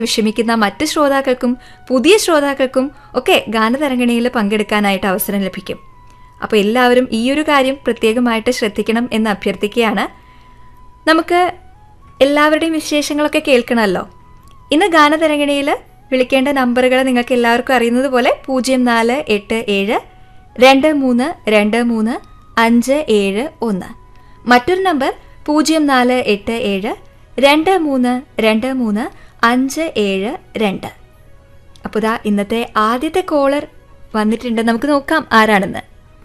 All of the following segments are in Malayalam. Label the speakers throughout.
Speaker 1: വിഷമിക്കുന്ന മറ്റ് ശ്രോതാക്കൾക്കും പുതിയ ശ്രോതാക്കൾക്കും ഒക്കെ ഗാനതരംഗിണിയിൽ പങ്കെടുക്കാനായിട്ട് അവസരം ലഭിക്കും അപ്പോൾ എല്ലാവരും ഈ ഒരു കാര്യം പ്രത്യേകമായിട്ട് ശ്രദ്ധിക്കണം എന്ന് അഭ്യർത്ഥിക്കുകയാണ് നമുക്ക് എല്ലാവരുടെയും വിശേഷങ്ങളൊക്കെ കേൾക്കണമല്ലോ ഇന്ന് ഗാനതരംഗിണിയിൽ വിളിക്കേണ്ട നമ്പറുകൾ നിങ്ങൾക്ക് എല്ലാവർക്കും അറിയുന്നത് പോലെ പൂജ്യം നാല് എട്ട് ഏഴ് രണ്ട് മൂന്ന് രണ്ട് മൂന്ന് അഞ്ച് ഏഴ് ഒന്ന് മറ്റൊരു നമ്പർ പൂജ്യം നാല് എട്ട് ഏഴ് രണ്ട് മൂന്ന് രണ്ട് മൂന്ന് അഞ്ച് ഏഴ് രണ്ട് അപ്പോൾ ദാ ഇന്നത്തെ ആദ്യത്തെ കോളർ വന്നിട്ടുണ്ട് നമുക്ക് നോക്കാം ആരാണെന്ന്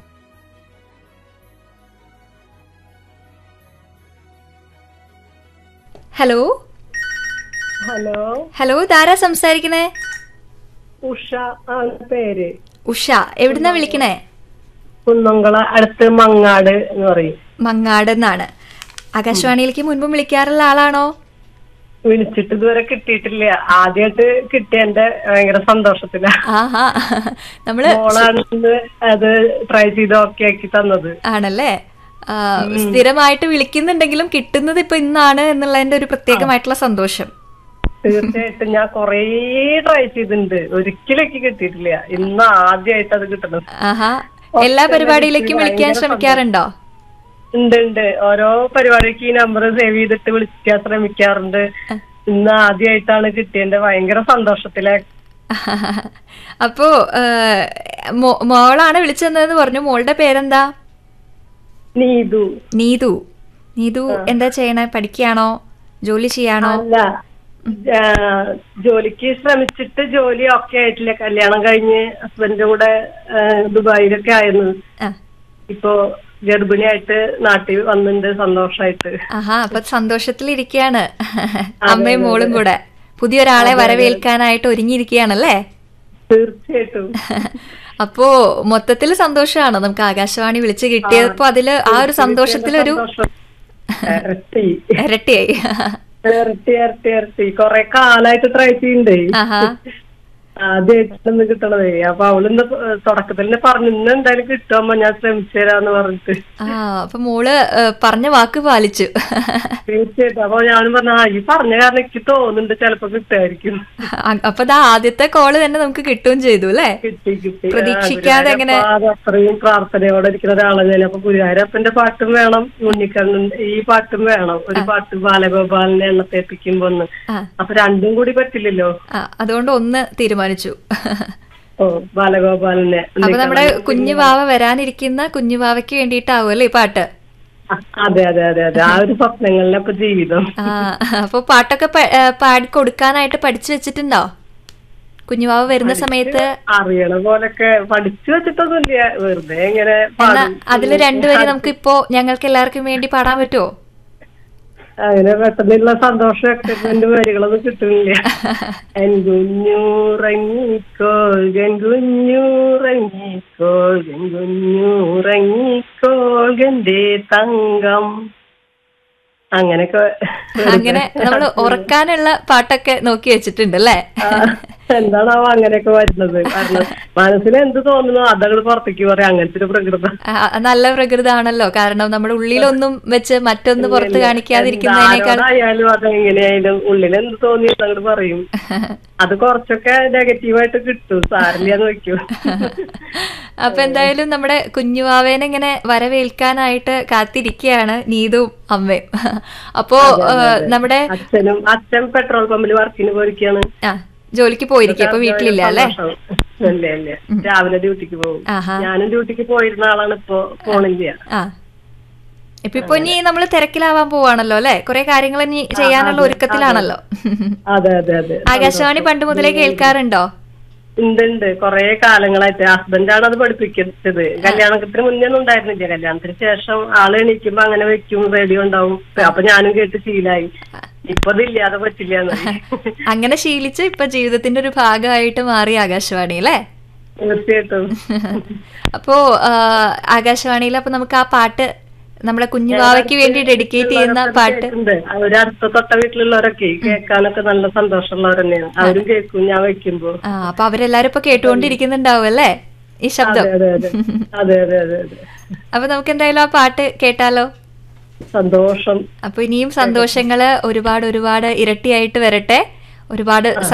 Speaker 1: ഹലോ
Speaker 2: ഹലോ
Speaker 1: ഹലോ ഇതാരാ സംസാരിക്കണേ
Speaker 2: ഉഷ ആണ് പേര്
Speaker 1: ഉഷ എവിടുന്നാ വിളിക്കണേ
Speaker 2: കുന്നംകുള അടുത്ത് മങ്ങാട് എന്ന് പറയും
Speaker 1: മങ്ങാട് എന്നാണ് ആകാശവാണിയിലേക്ക് മുൻപും വിളിക്കാറുള്ള ആളാണോ
Speaker 2: വിളിച്ചിട്ട് ഇതുവരെ കിട്ടിയിട്ടില്ല ആദ്യമായിട്ട് കിട്ടിയതിന്റെ ഭയങ്കര സന്തോഷത്തില
Speaker 1: ആഹാ നമ്മള്
Speaker 2: മോളാണ് ഇന്ന് അത് ട്രൈ ചെയ്ത് ഓക്കെ ആക്കി തന്നത്
Speaker 1: ആണല്ലേ ആ, സ്ഥിരമായിട്ട് വിളിക്കുന്നുണ്ടെങ്കിലും കിട്ടുന്നത് ഇപ്പൊ ഇന്നാണ് എന്നുള്ളതിന്റെ ഒരു പ്രത്യേകമായിട്ടുള്ള സന്തോഷം
Speaker 2: തീർച്ചയായിട്ടും ഞാൻ കൊറേ ട്രൈ ചെയ്തിട്ടുണ്ട് ഒരിക്കലും എനിക്ക് കിട്ടിയിട്ടില്ല ഇന്ന് ആദ്യമായിട്ട് അത് കിട്ടുന്നത്
Speaker 1: ആഹാ എല്ലാ പരിപാടിയിലേക്കും വിളിക്കാൻ ശ്രമിക്കാറുണ്ടോ
Speaker 2: ഉണ്ട് ഉണ്ട് ഓരോ പരിപാടിക്ക് ഈ നമ്പർ സേവ് ചെയ്തിട്ട് വിളിക്കാൻ ശ്രമിക്കാറുണ്ട് ഇന്ന് ആദ്യമായിട്ടാണ് കിട്ടിയതിന്റെ ഭയങ്കര സന്തോഷത്തിലെ
Speaker 1: അപ്പോ ആ, മോ- മോളാണ് വിളിച്ചതെന്ന് പറഞ്ഞു മോളുടെ പേരെന്താ
Speaker 2: നീതു
Speaker 1: നീതു നീതു എന്താ ചെയ്യണേ പഠിക്കുകയാണോ ജോലി ചെയ്യാണോ
Speaker 2: അല്ല ആ, ജോലിക്ക് ശ്രമിച്ചിട്ട് ജോലി ഒക്കെ ആയിട്ടില്ല കല്യാണം കഴിഞ്ഞ് ഹസ്ബൻഡിന്റെ കൂടെ ആ, ദുബായിലൊക്കെ ആയിരുന്നു
Speaker 1: ആ
Speaker 2: ഇപ്പോ ഗർഭിണിയായിട്ട് നാട്ടിൽ വന്നിട്ടുണ്ട് സന്തോഷായിട്ട്
Speaker 1: ആഹാ അപ്പൊ സന്തോഷത്തിലിരിക്കുകയാണ് അമ്മയും മോളും കൂടെ പുതിയൊരാളെ വരവേൽക്കാനായിട്ട് ഒരുങ്ങിയിരിക്കുകയാണല്ലേ
Speaker 2: തീർച്ചയായിട്ടും
Speaker 1: അപ്പോ മൊത്തത്തിൽ സന്തോഷമാണ് നമുക്ക് ആകാശവാണി വിളിച്ച് കിട്ടിയപ്പോ അതില് ആ ഒരു സന്തോഷത്തിലൊരു
Speaker 2: സന്തോഷം. ഇരട്ടി
Speaker 1: ഇരട്ടിയായി
Speaker 2: ഇരട്ടി ഇരട്ടി ഇരട്ടി കൊറേ കാലായിട്ട് ട്രൈ ചെയ്യണ്ടേ
Speaker 1: ആഹാ
Speaker 2: ആദ്യമായിട്ടൊന്ന് കിട്ടണതേ അപ്പൊ അവളിന്ന് തുടക്കത്തിൽ തന്നെ പറഞ്ഞു ഇന്ന് എന്തായാലും കിട്ടുമ്പോ ഞാൻ ശ്രമിച്ചു തരാന്ന് പറഞ്ഞിട്ട്
Speaker 1: ആ അപ്പൊ മോള് ഏ, പറഞ്ഞ വാക്ക് പാലിച്ചു
Speaker 2: തീർച്ചയായിട്ടും അപ്പൊ ഞാനും പറഞ്ഞു ആ ഈ പറഞ്ഞ കാരണം എനിക്ക് തോന്നുന്നുണ്ട് ചിലപ്പോ കിട്ടുമായിരിക്കും
Speaker 1: അ- അപ്പൊ ദാ ആദ്യത്തെ കോള് തന്നെ നമുക്ക് കിട്ടുകയും ചെയ്തു അല്ലേ
Speaker 2: കിട്ടി കിട്ടി
Speaker 1: പ്രതീക്ഷിക്കാതെ എങ്ങനെ-
Speaker 2: ആ, ഗുരുവായൂരപ്പ അത്രയും പ്രാർത്ഥനയോടെ ഇരിക്കുന്ന ഒരാളാണ് ഞാൻ അപ്പൊ ഗുരുവായൂരപ്പന്റെ പാട്ടും വേണം ഉണ്ണിക്കണ്ണൻ ഈ പാട്ടും വേണം ഒരു പാട്ട് ബാലഗോപാലിനെ എണ്ണത്തേപ്പിക്കുമ്പോ ഒന്ന്
Speaker 1: ആ
Speaker 2: അപ്പൊ രണ്ടും കൂടി പറ്റില്ലല്ലോ
Speaker 1: ആ അതുകൊണ്ട് ഒന്ന് തീരുമാനിച്ചു
Speaker 2: ഓ ബാലഗോപാലിനെ
Speaker 1: അപ്പൊ നമ്മുടെ കുഞ്ഞു വാവ വരാനിരിക്കുന്ന കുഞ്ഞു വാവയ്ക്ക് വേണ്ടിയിട്ടാവും അല്ലേ ഈ പാട്ട്
Speaker 2: അ- അതെ അതെ അതെ അതെ ആ ഒരു സ്വപ്നങ്ങളിലെ ഇപ്പൊ ജീവിതം
Speaker 1: ആ അപ്പൊ പാട്ടൊക്കെ പ- ഏ, പാടി കൊടുക്കാനായിട്ട് പഠിച്ചു വെച്ചിട്ടുണ്ടോ കുഞ്ഞുവാവ വരുന്ന സമയത്ത്
Speaker 2: അറിയണ പോലൊക്കെ പഠിച്ചു വെച്ചിട്ടൊന്നുമില്ല വെറുതെ ഇങ്ങനെ
Speaker 1: എന്നാ
Speaker 2: പാടും.
Speaker 1: അതില് രണ്ടുപേരെ നമുക്ക് ഇപ്പോ ഞങ്ങൾക്ക് എല്ലാവർക്കും വേണ്ടി പാടാൻ പറ്റുമോ
Speaker 2: അങ്ങനെ പെട്ടെന്നുള്ള സന്തോഷം എക്സൈറ്റ്മെന്റ് വരികളൊന്നും കിട്ടുന്നില്ല എൻ കുഞ്ഞൂറങ്ങിക്കോൾ എൻ കുഞ്ഞൂറങ്ങിക്കോൾ എൻ കുഞ്ഞൂറങ്ങിക്കോൾ എന്റെ തങ്കം അങ്ങനെയൊക്കെ
Speaker 1: അങ്ങനെ നമ്മൾ ഉറക്കാനുള്ള പാട്ടൊക്കെ നോക്കി വെച്ചിട്ടുണ്ട് അല്ലേ
Speaker 2: ആ, എന്താണാവോ അങ്ങനെയൊക്കെ വരുന്നത് കാരണം മനസ്സിൽ എന്ത് തോന്നുന്നു അതങ്ങൾ പുറത്തേക്ക് പറയാം അങ്ങനത്തെ ഒരു പ്രകൃതം
Speaker 1: ആ, നല്ല പ്രകൃതമാണല്ലോ കാരണം നമ്മുടെ ഉള്ളിലൊന്നും വെച്ച് മറ്റൊന്ന് പുറത്ത് കാണിക്കാതിരിക്കുന്നതിനേക്കാൾ
Speaker 2: ആയാലും അതെങ്ങനെയായാലും ഉള്ളിൽ എന്ത് തോന്നി അങ്ങോട്ട് പറയും അത് കുറച്ചൊക്കെ നെഗറ്റീവായിട്ട് കിട്ടും സാരില്ലാന്ന് വെക്കും
Speaker 1: അപ്പൊ എന്തായാലും നമ്മുടെ കുഞ്ഞുവാവേനെ ഇങ്ങനെ വരവേൽക്കാനായിട്ട് കാത്തിരിക്കുകയാണ് നീതും അമ്മയും അപ്പോ ആ, നമ്മുടെ
Speaker 2: അച്ഛനും അച്ഛൻ പെട്രോൾ പമ്പിൽ വർക്കിന് പോയിരിക്കാണ്
Speaker 1: ആ ജോലിക്ക് പോയിരിക്കും അപ്പൊ വീട്ടിലില്ല അല്ലേ
Speaker 2: ഇല്ല ഇല്ല രാവിലെ ഡ്യൂട്ടിക്ക് പോകും
Speaker 1: ആഹാ
Speaker 2: ഞാനും ഡ്യൂട്ടിക്ക് പോയിരുന്ന ആളാണ് ഇപ്പൊ പോണില്ല
Speaker 1: ആ ഇപ്പൊ ഇപ്പൊ ഇനി നമ്മൾ തിരക്കിലാവാൻ പോവാണല്ലോ അല്ലെ കുറെ കാര്യങ്ങൾ ഇനി ചെയ്യാനുള്ള ഒരുക്കത്തിലാണല്ലോ
Speaker 2: അതെ അതെ അതെ
Speaker 1: ആകാശവാണി പണ്ട് മുതലേ കേൾക്കാറുണ്ടോ
Speaker 2: ഉണ്ട് ഉണ്ട് കൊറേ കാലങ്ങളായിട്ട് ഹസ്ബൻഡാണ് അത് പഠിപ്പിച്ചത് കല്യാണത്തിന് മുന്നേ ഒന്നും ഉണ്ടായിരുന്നില്ല കല്യാണത്തിന് ശേഷം ആള് എണീക്കുമ്പോ അങ്ങനെ വെക്കും റേഡിയോ ഉണ്ടാവും അപ്പൊ ഞാനും കേട്ട് ശീലായി ഇപ്പൊ അതില്ലാതെ പറ്റില്ല
Speaker 1: അങ്ങനെ ശീലിച്ച് ഇപ്പൊ ജീവിതത്തിന്റെ ഒരു ഭാഗമായിട്ട് മാറി ആകാശവാണി അല്ലേ
Speaker 2: തീർച്ചയായിട്ടും
Speaker 1: അപ്പോ ആ, ആകാശവാണിയിൽ അപ്പൊ നമുക്ക് ആ പാട്ട് നമ്മുടെ കുഞ്ഞുവാവയ്ക്ക് വേണ്ടി ഡെഡിക്കേറ്റ് ചെയ്യുന്ന പാട്ട്
Speaker 2: ഉണ്ട് അവര് അടുത്ത തൊട്ട വീട്ടിലുള്ളവരൊക്കെ കേൾക്കാനൊക്കെ നല്ല സന്തോഷമുള്ളവർ തന്നെയാണ് അവരും കേൾക്കും ഞാൻ വെക്കുമ്പോ
Speaker 1: ആ അപ്പൊ അവരെല്ലാരും ഇപ്പൊ കേട്ടുകൊണ്ടിരിക്കുന്നുണ്ടാവും അല്ലേ ഈ ശബ്ദം
Speaker 2: അതെ അതെ അതെ അതെ അതെ അതെ
Speaker 1: അപ്പൊ നമുക്ക് എന്തായാലും ആ പാട്ട് കേട്ടാലോ
Speaker 2: സന്തോഷം
Speaker 1: അപ്പൊ ഇനിയും സന്തോഷങ്ങള് ഒരുപാട് ഒരുപാട് ഇരട്ടിയായിട്ട് വരട്ടെ ഒരുപാട്